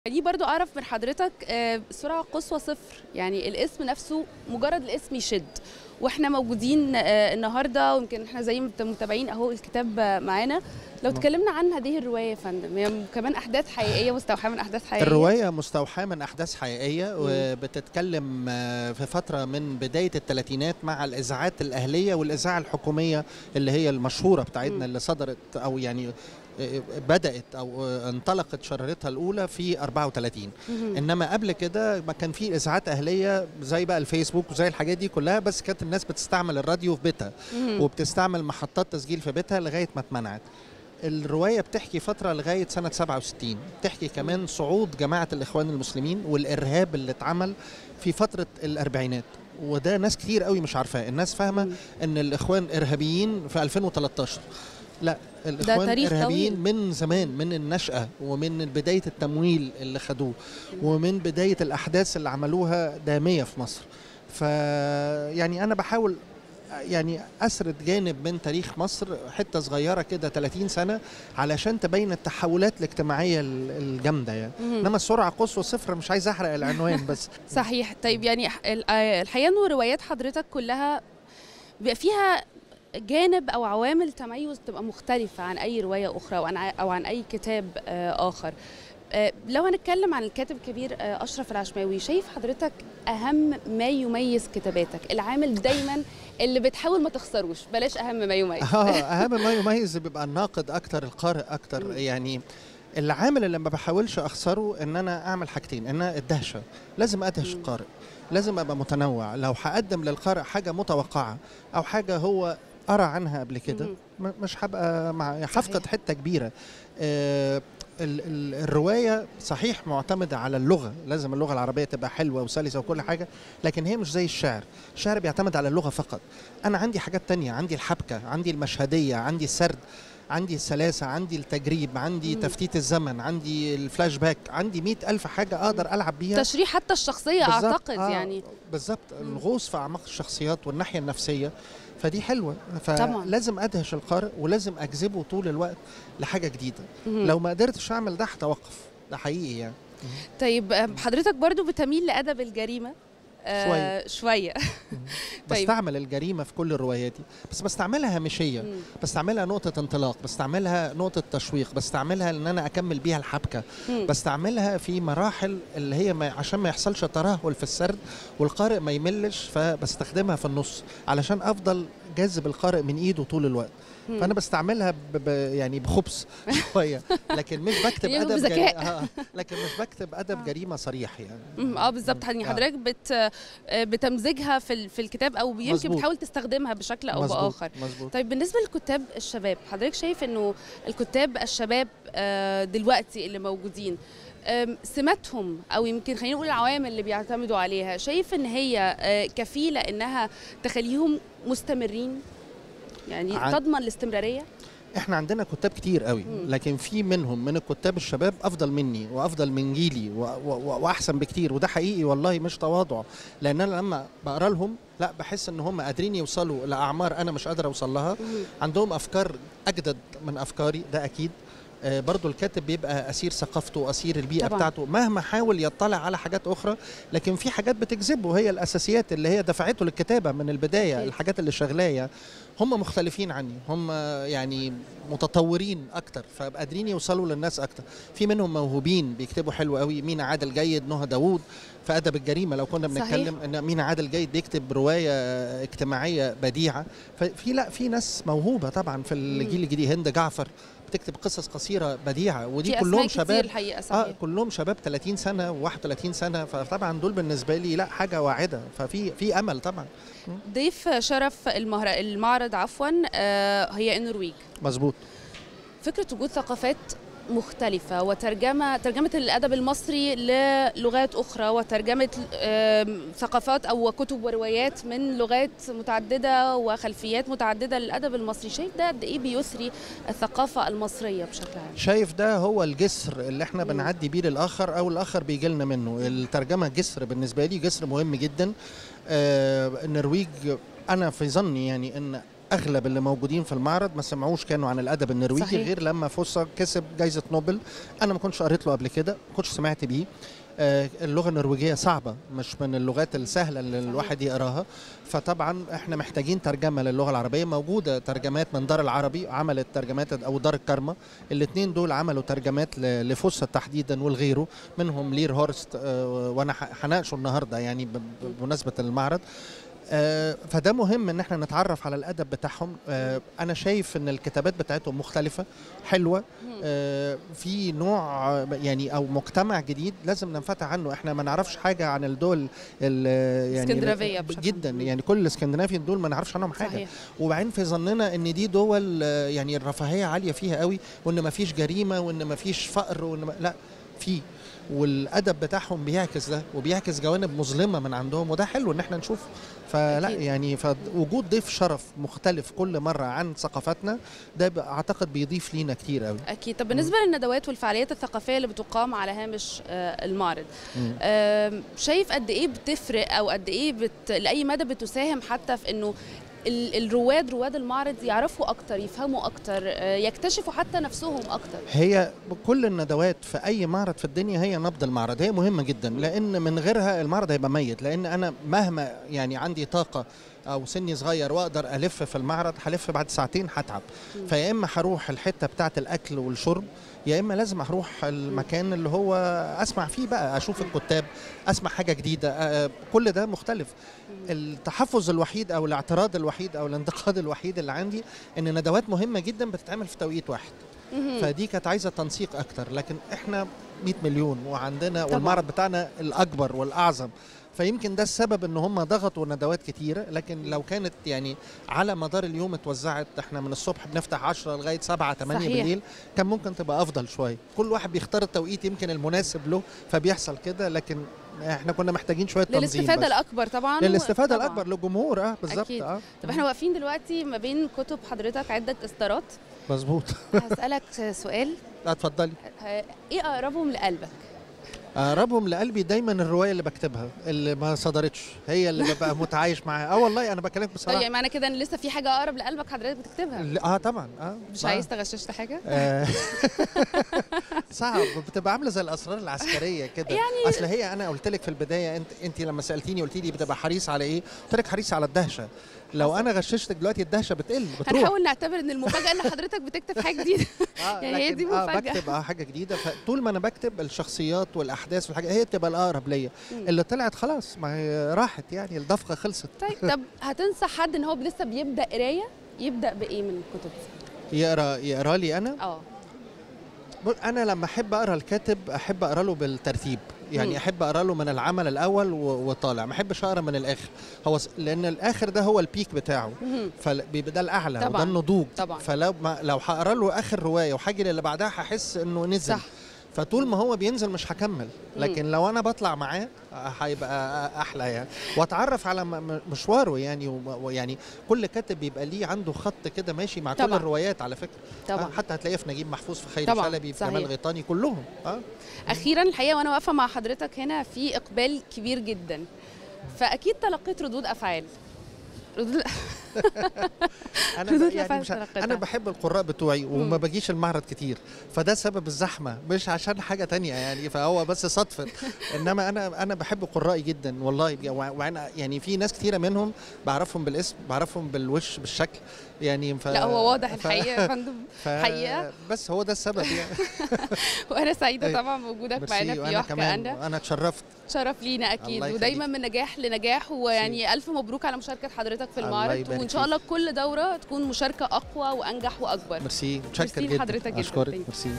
دي برضو اعرف من حضرتك آه، سرعه قصوى صفر يعني الاسم نفسه مجرد الاسم يشد واحنا موجودين آه، النهارده ويمكن احنا زي ما انتم متابعين اهو الكتاب آه، معانا لو اتكلمنا عن هذه الروايه يا فندم هي كمان احداث حقيقيه مستوحاه من احداث حقيقيه الرواية مستوحاة من أحداث حقيقية وبتتكلم آه، في فترة من بداية الثلاثينات مع الإذاعات الأهلية والإذاعة الحكومية اللي هي المشهورة مم. بتاعتنا اللي صدرت أو يعني آه، بدأت أو آه، انطلقت شرارتها الأولى في 34 مهم. انما قبل كده ما كان في اذاعات اهليه زي بقى الفيسبوك وزي الحاجات دي كلها بس كانت الناس بتستعمل الراديو في بيتها مهم. وبتستعمل محطات تسجيل في بيتها لغايه ما اتمنعت الرواية بتحكي فترة لغاية سنة 67 بتحكي كمان صعود جماعة الإخوان المسلمين والإرهاب اللي اتعمل في فترة الأربعينات وده ناس كتير قوي مش عارفاه الناس فاهمة مم. ان الإخوان إرهابيين في 2013 لا الإخوان تاريخ إرهابيين طويل. من زمان من النشأة ومن بداية التمويل اللي خدوه ومن بداية الأحداث اللي عملوها دامية في مصر ف يعني أنا بحاول يعني أسرد جانب من تاريخ مصر حتة صغيرة كده 30 سنة علشان تبين التحولات الاجتماعية ال- الجامدة يعني مهم. إنما السرعة قصوى صفر مش عايز أحرق العنوان بس صحيح طيب يعني ح- ال- آه، الحقيقه انه روايات حضرتك كلها بيبقى فيها جانب او عوامل تميز تبقى مختلفه عن اي روايه اخرى او عن او عن اي كتاب آه، اخر آه، لو هنتكلم عن الكاتب الكبير آه، اشرف العشماوي شايف حضرتك اهم ما يميز كتاباتك العامل دايما اللي بتحاول ما تخسروش بلاش اهم ما يميز اه اهم ما يميز بيبقى الناقد اكتر القارئ اكتر مم. يعني العامل اللي ما بحاولش اخسره ان انا اعمل حاجتين ان أنا الدهشه لازم ادهش مم. القارئ لازم ابقى متنوع لو هقدم للقارئ حاجه متوقعه او حاجه هو قرا عنها قبل كده مم. م- مش هبقى مع هفقد صحيح. حته كبيره آه ال- ال- الروايه صحيح معتمده على اللغه لازم اللغه العربيه تبقى حلوه وسلسه وكل حاجه لكن هي مش زي الشعر الشعر بيعتمد على اللغه فقط انا عندي حاجات تانية عندي الحبكه عندي المشهديه عندي السرد عندي السلاسة عندي التجريب عندي مم. تفتيت الزمن عندي الفلاش باك عندي مئة ألف حاجة أقدر ألعب بيها تشريح حتى الشخصيه بالظبط، اعتقد آه، يعني بالظبط مم. الغوص في اعماق الشخصيات والناحيه النفسيه فدي حلوه طبعاً. فلازم ادهش القارئ ولازم اجذبه طول الوقت لحاجه جديده مهم. لو ما قدرتش اعمل ده هتوقف ده حقيقي يعني طيب آه، حضرتك برضو بتميل لادب الجريمه آه شويه طيب. بستعمل الجريمه في كل رواياتي بس بستعملها هامشيه مم. بستعملها نقطه انطلاق بستعملها نقطه تشويق بستعملها ان انا اكمل بيها الحبكه مم. بستعملها في مراحل اللي هي ما عشان ما يحصلش ترهل في السرد والقارئ ما يملش فبستخدمها في النص علشان افضل جاذب القارئ من ايده طول الوقت مم. فانا بستعملها ب... ب... يعني بخبث شويه لكن مش بكتب يعني ادب بذكاء. آه. لكن مش بكتب ادب جريمه صريح يعني مم، اه بالظبط يعني آه. حضرتك بت آه، بتمزجها في ال- في الكتاب او يمكن مظبوط. بتحاول تستخدمها بشكل او مظبوط باخر مظبوط طيب بالنسبه للكتاب الشباب حضرتك شايف انه الكتاب الشباب آه، دلوقتي اللي موجودين آم، سماتهم او يمكن خلينا نقول العوامل اللي بيعتمدوا عليها شايف ان هي آه، كفيله انها تخليهم مستمرين يعني عن- تضمن الاستمراريه احنا عندنا كتاب كتير قوي مم. لكن في منهم من الكتاب الشباب افضل مني وافضل من جيلي و... و... واحسن بكتير وده حقيقي والله مش تواضع لان انا لما بقرا لهم لا بحس ان هم قادرين يوصلوا لاعمار انا مش قادر اوصل لها عندهم افكار اجدد من افكاري ده اكيد آه، برضو الكاتب بيبقى اسير ثقافته واسير البيئه طبعاً. طبعا. بتاعته مهما حاول يطلع على حاجات اخرى لكن في حاجات بتجذبه هي الاساسيات اللي هي دفعته للكتابه من البدايه أكيد. الحاجات اللي شغلاه يعني. هم مختلفين عني هم يعني متطورين اكتر فقادرين يوصلوا للناس اكتر في منهم موهوبين بيكتبوا حلو قوي مينا عادل جيد نهى داوود في ادب الجريمه لو كنا صحيح. بنتكلم ان مينا عادل جيد بيكتب روايه اجتماعيه بديعه ففي لا في ناس موهوبه طبعا في الجيل الجديد هند جعفر بتكتب قصص قصيره بديعه ودي في كلهم أسماء كتير شباب الحقيقه صحيح اه كلهم شباب 30 سنه و31 سنه فطبعا دول بالنسبه لي لا حاجه واعده ففي في امل طبعا ضيف شرف المهر... المعرض عفوا آه، هي النرويج مظبوط فكرة وجود ثقافات مختلفة وترجمة ترجمة الأدب المصري للغات أخرى وترجمة آم، ثقافات أو كتب وروايات من لغات متعددة وخلفيات متعددة للأدب المصري شايف ده قد إيه بيثري الثقافة المصرية بشكل عام شايف ده هو الجسر اللي احنا مم. بنعدي بيه للاخر او الاخر بيجي لنا منه الترجمه جسر بالنسبه لي جسر مهم جدا آه النرويج انا في ظني يعني ان اغلب اللي موجودين في المعرض ما سمعوش كانوا عن الادب النرويجي صحيح. غير لما فوسا كسب جائزه نوبل انا ما كنتش قريت له قبل كده ما كنتش سمعت بيه آه، اللغه النرويجيه صعبه مش من اللغات السهله اللي صحيح. الواحد يقراها فطبعا احنا محتاجين ترجمه للغه العربيه موجوده ترجمات من دار العربي عملت ترجمات او دار الكرمه الاثنين دول عملوا ترجمات ل- لفوسا تحديدا والغيره منهم لير هورست آه، وانا ح- هناقشه النهارده يعني ب- ب- بمناسبه المعرض آه، فده مهم ان احنا نتعرف على الادب بتاعهم آه، انا شايف ان الكتابات بتاعتهم مختلفه حلوه آه، في نوع آه، يعني او مجتمع جديد لازم ننفتح عنه احنا ما نعرفش حاجه عن الدول ال- يعني اسكندنافية بشكل جدا عام. يعني كل الاسكندنافيين دول ما نعرفش عنهم حاجه صحيح وبعدين في ظننا ان دي دول آه، يعني الرفاهيه عاليه فيها قوي وان ما فيش جريمه وان ما فيش فقر وان ما لا في والادب بتاعهم بيعكس ده وبيعكس جوانب مظلمه من عندهم وده حلو ان احنا نشوفه فلا أكيد. يعني فوجود ضيف شرف مختلف كل مره عن ثقافتنا ده ب- اعتقد بيضيف لينا كتير قوي اكيد طب بالنسبه للندوات والفعاليات الثقافيه اللي بتقام على هامش آه، المعرض مم. آم، شايف قد ايه بتفرق او قد ايه بت... لاي مدى بتساهم حتى في انه ال- الرواد رواد المعرض يعرفوا اكتر يفهموا اكتر آه، يكتشفوا حتى نفسهم اكتر هي كل الندوات في اي معرض في الدنيا هي نبض المعرض هي مهمه جدا لان من غيرها المعرض هيبقى ميت لان انا مهما يعني عندي طاقه او سني صغير واقدر الف في المعرض هلف بعد ساعتين هتعب مم. فيا اما هروح الحته بتاعه الاكل والشرب يا اما لازم اروح المكان اللي هو اسمع فيه بقى اشوف الكتاب اسمع حاجه جديده آه، كل ده مختلف التحفظ الوحيد او الاعتراض الوحيد او الانتقاد الوحيد اللي عندي ان ندوات مهمه جدا بتتعمل في توقيت واحد مهم. فدي كانت عايزه تنسيق اكتر لكن احنا 100 مليون وعندنا طبعاً. والمعرض بتاعنا الاكبر والاعظم فيمكن ده السبب ان هم ضغطوا ندوات كتيره لكن لو كانت يعني على مدار اليوم اتوزعت احنا من الصبح بنفتح 10 لغايه 7 8 صحيح. بالليل كان ممكن تبقى افضل شويه كل واحد بيختار التوقيت يمكن المناسب له فبيحصل كده لكن احنا كنا محتاجين شويه تنظيم للاستفاده بس. الاكبر طبعا و- للستفاده طبعاً. الاكبر للجمهور اه بالظبط أكيد. اه طب احنا واقفين دلوقتي ما بين كتب حضرتك عده اصدارات مظبوط هسالك سؤال اتفضلي ه- ايه اقربهم لقلبك اقربهم لقلبي دايما الروايه اللي بكتبها اللي ما صدرتش هي اللي ببقى متعايش معاها اه والله انا بكلمك طيب بصراحه يعني معنى كده ان لسه في حاجه اقرب لقلبك حضرتك بتكتبها لا، اه طبعا اه مش آه. عايز تغششت حاجه آه. صعب بتبقى عامله زي الاسرار العسكريه كده يعني- اصل هي انا قلت لك في البدايه انت انت لما سالتيني قلت لي بتبقى حريص على ايه قلت لك حريص على الدهشه لو انا غششتك دلوقتي الدهشه بتقل بتروح هنحاول نعتبر ان المفاجاه ان حضرتك بتكتب حاجه جديده آه يعني هي لكن دي آه مفاجأة. بكتب اه حاجه جديده فطول ما انا بكتب الشخصيات والاحداث والحاجات هي بتبقى الاقرب ليا مم. اللي طلعت خلاص ما هي راحت يعني الدفقه خلصت طيب طب هتنصح حد ان هو لسه بيبدا قرايه يبدا بايه من الكتب يقرا يقرا لي انا اه بص، انا لما احب اقرا الكاتب احب اقرا له بالترتيب مم. يعني احب اقرا له من العمل الاول و- وطالع ما احبش اقرا من الاخر هو س- لان الاخر ده هو البيك بتاعه مهم. فبيبقى ده الاعلى طبعاً. وده النضوج طبعاً. فلو ما لو هقرا له اخر روايه وحاجه اللي بعدها هحس انه نزل صح فطول ما هو بينزل مش هكمل مم. لكن لو انا بطلع معاه آه، هيبقى احلى يعني واتعرف على م- م- مشواره يعني وم- ويعني كل كاتب بيبقى ليه عنده خط كده ماشي مع كل طبعاً. الروايات على فكره طبعا آه، حتى هتلاقيه في نجيب محفوظ في خير طبعاً، شلبي في صحيح. كمال غيطاني كلهم اه اخيرا الحقيقه وانا واقفه مع حضرتك هنا في اقبال كبير جدا فاكيد تلقيت ردود افعال ردود انا ردود ب- يعني الأفعال مش تلقيتها. انا بحب القراء بتوعي وما مم. باجيش المعرض كتير فده سبب الزحمه مش عشان حاجه تانية يعني فهو بس صدفه انما انا انا بحب قرائي جدا والله وع- وانا يعني في ناس كتيره منهم بعرفهم بالاسم بعرفهم بالوش بالشكل يعني ف... لا هو واضح ف- الحقيقه يا فندم ف... حقيقة. بس هو ده السبب يعني وانا سعيده أيوة. طبعا بوجودك ميرسي، معانا في وانا يوحكا كمان أنا انا اتشرفت شرف لينا اكيد الله ودايما يخليك. من نجاح لنجاح ويعني الف مبروك على مشاركه حضرتك في الله المعرض يبارك وان شاء فيك. الله كل دوره تكون مشاركه اقوى وانجح واكبر ميرسي متشكر ميرسي جدا لحضرتك جدا. اشكرك Thank you. ميرسي